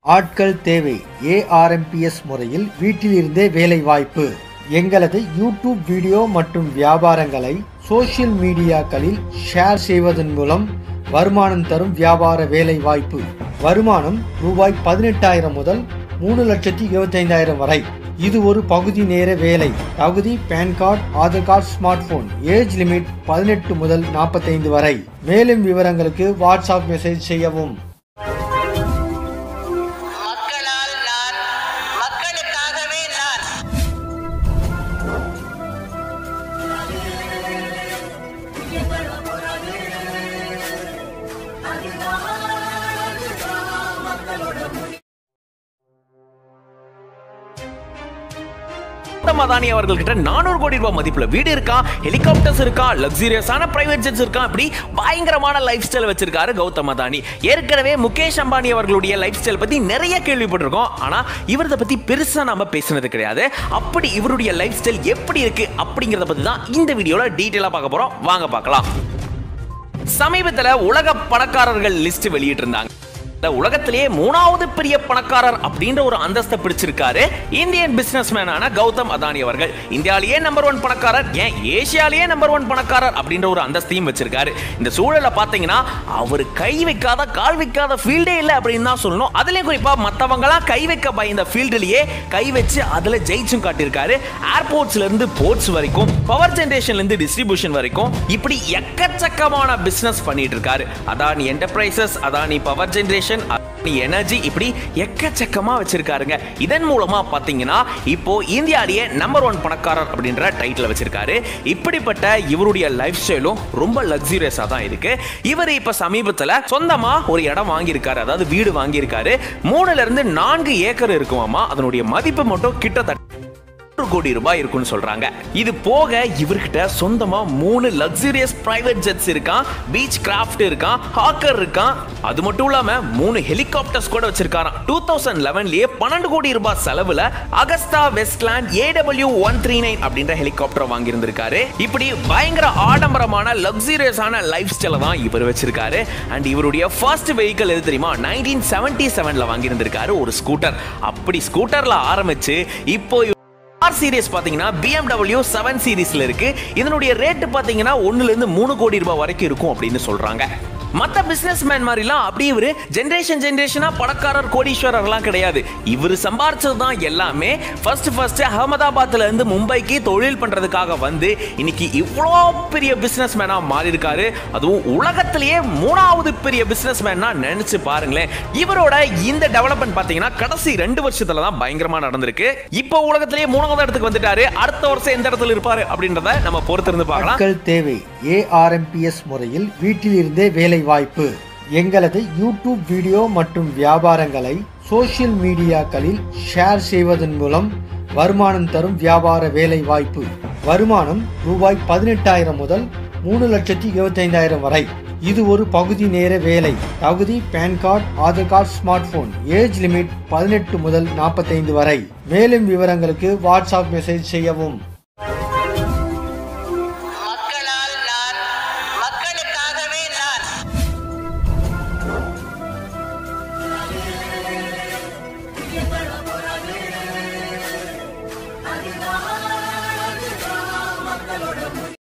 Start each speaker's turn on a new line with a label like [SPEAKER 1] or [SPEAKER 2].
[SPEAKER 1] ஆட்கள் தேவை ஏஆர்எம்பிஎஸ் முறையில் வீட்டிலிருந்தே வேலை வாய்ப்பு எங்களது யூடியூப் வீடியோ மற்றும் வியாபாரங்களை சோஷியல் மீடியாக்களில் ஷேர் செய்வதன் மூலம் வருமானம் தரும் வியாபார வேலை வாய்ப்பு வருமானம் ரூபாய் பதினெட்டாயிரம் முதல் மூணு லட்சத்தி இருபத்தைந்தாயிரம் வரை இது ஒரு பகுதி நேர வேலை தகுதி PAN card Aadhaar card smart phone age limit பதினெட்டு முதல் நாற்பத்தைந்து வரை மேலும் விவரங்களுக்கு வாட்ஸ்அப் மெசேஜ் செய்யவும்
[SPEAKER 2] மக்களால் நான் மக்களுக்காகவே நான்
[SPEAKER 3] கௌதம் அதானி அவர்கள்கிட்ட நானூறு கோடி ரூபாய் மதிப்புல வீடு இருக்கா ஹெலிகாப்டர்ஸ் இருக்கா லக்ஸூரியஸான பிரைவேட் ஜெட்ஸ் இருக்கா இப்படி பயங்கரமான லைஃப் ஸ்டைல் வச்சிருக்காரு கௌதம் அதானி ஏற்கனவே முகேஷ் அம்பானி அவர்களுடைய லைஃப் ஸ்டைல் பத்தி நிறைய கேள்விப்பட்டிருக்கோம் ஆனா இவரத பத்தி பெருசா நாம பேசினது கிடையாது அப்படி இவருடைய லைஃப் ஸ்டைல் எப்படி இருக்கு அப்படிங்கறத பத்தி தான் இந்த வீடியோல டீட்டெயிலா பார்க்க போறோம் வாங்க பார்க்கலாம் சமீபத்துல உலக பணக்காரர்கள் லிஸ்ட் வெளியிட்டு இருந்தாங்க இந்த உலகத்திலேயே மூணாவது பெரிய பணக்காரர் அப்படின்ற ஒரு அந்தஸ்தை பிடிச்சிருக்காரு இந்தியன் பிசினஸ் மேனான கௌதம் அதானி அவர்கள் இந்தியாலேயே நம்பர் ஒன் பணக்காரர் ஏன் ஏசியாலேயே நம்பர் ஒன் பணக்காரர் அப்படின்ற ஒரு அந்தஸ்தையும் வச்சிருக்காரு இந்த சூழலை பார்த்தீங்கன்னா அவர் கை வைக்காத கால் வைக்காத ஃபீல்டே இல்லை அப்படின்னு தான் சொல்லணும் அதுலயும் குறிப்பா மற்றவங்களாம் கை வைக்க பயந்த ஃபீல்டுலயே கை வச்சு அதுல ஜெயிச்சும் காட்டியிருக்காரு ஏர்போர்ட்ஸ்ல இருந்து போர்ட்ஸ் வரைக்கும் பவர் ஜெனரேஷன்ல இருந்து டிஸ்ட்ரிபியூஷன் வரைக்கும் இப்படி எக்கச்சக்கமான பிசினஸ் பண்ணிட்டு இருக்காரு Adani enterprises Adani power generation Adani energy இப்படி எக்கச்சக்கமா வச்சிருக்காருங்க இதன் மூலமா பாத்தீங்கன்னா இப்போ இந்தியாலேயே நம்பர் ஒன் பணக்காரர் அப்படின்ற டைட்டில் வச்சிருக்காரு இப்படிப்பட்ட இவருடைய லைஃப் ஸ்டைலும் ரொம்ப லக்ஸூரியஸா தான் இருக்கு இவர் இப்ப சமீபத்துல சொந்தமா ஒரு இடம் வாங்கியிருக்காரு அதாவது வீடு வாங்கியிருக்காரு மூணுல இருந்து நான்கு ஏக்கர் இருக்குமாமா அதனுடைய மதிப்பு மட்டும் கிட்டத்தட்ட நூறு கோடி ரூபாய் இருக்கும்னு சொல்றாங்க இது போக இவர்கிட்ட சொந்தமா மூணு லக்ஸூரியஸ் பிரைவேட் ஜெட்ஸ் இருக்கான் பீச் கிராஃப்ட் இருக்கான் ஹாக்கர் இருக்கான் அது மட்டும் இல்லாம மூணு ஹெலிகாப்டர்ஸ் கூட வச்சிருக்காராம் டூ தௌசண்ட் லெவன்லயே பன்னெண்டு கோடி ரூபாய் செலவுல Agusta Westland AW one three nine அப்படின்ற ஹெலிகாப்டர் வாங்கியிருந்திருக்காரு இப்படி பயங்கர ஆடம்பரமான லக்ஸூரியஸான லைஃப் ஸ்டைல தான் இவர் வச்சிருக்காரு அண்ட் இவருடைய ஃபர்ஸ்ட் வெஹிக்கிள் எது தெரியுமா நைன்டீன் செவன்டி செவன்ல வாங்கியிருந்திருக்காரு ஒரு ஸ்கூட்டர் அப்படி ஸ்கூட்டர்ல ஆரம்பிச்சு இப்போ ஆர் சீரிஸ் பாத்தீங்கன்னா BMW செவன் சீரிஸ்ல இருக்கு இதனுடைய ரேட் பாத்தீங்கன்னா ஒண்ணுல இருந்து மூணு கோடி ரூபாய் வரைக்கும் இருக்கும் அப்படின்னு சொல்றாங்க மத்த பிசினஸ் மேன் மாதிரிலாம் அப்படியே இவரு ஜென்ரேஷன் ஜென்ரேஷனா பணக்காரர் கோடீஸ்வரர்லாம் கிடையாது இவர் சம்பாரிச்சது தான் எல்லாமே ஃபர்ஸ்ட் ஃபர்ஸ்ட் அகமதாபாத்ல இருந்து மும்பைக்கு தொழில் பண்றதுக்காக வந்து இன்னைக்கு இவ்வளோ பெரிய பிசினஸ் மேனா மாறி இருக்காரு அதுவும் உலகத்திலேயே மூணாவது பெரிய பிசினஸ் மேனா நினைச்சு பாருங்களேன் இவரோட இந்த டெவலப்மெண்ட் பாத்தீங்கன்னா கடைசி ரெண்டு வருஷத்துல தான் பயங்கரமா நடந்திருக்கு இப்போ உலகத்திலேயே மூணாவது இடத்துக்கு வந்துட்டாரு அடுத்த வருஷம் எந்த இடத்துல இருப்பாரு அப்படின்றத நம்ம பொறுத்திருந்து பார்க்கலாம்
[SPEAKER 1] ஆட்கள் தேவை ஏஆர்எம்பிஎஸ் முறையில் வீட்டிலிருந்தே வேலை வாய்ப்பு எங்களது யூடியூப் வீடியோ மற்றும் வியாபாரங்களை சோஷியல் மீடியாக்களில் ஷேர் செய்வதன் மூலம் வருமானம் தரும் வியாபார வேலை வாய்ப்பு வருமானம் ரூபாய் பதினெட்டாயிரம் முதல் மூணு லட்சத்தி இருபத்தைந்தாயிரம் வரை இது ஒரு பகுதி நேர வேலை தகுதி PAN card Aadhaar card smart phone age limit பதினெட்டு முதல் நாற்பத்தைந்து வரை மேலும் விவரங்களுக்கு வாட்ஸ்அப் மெசேஜ் செய்யவும்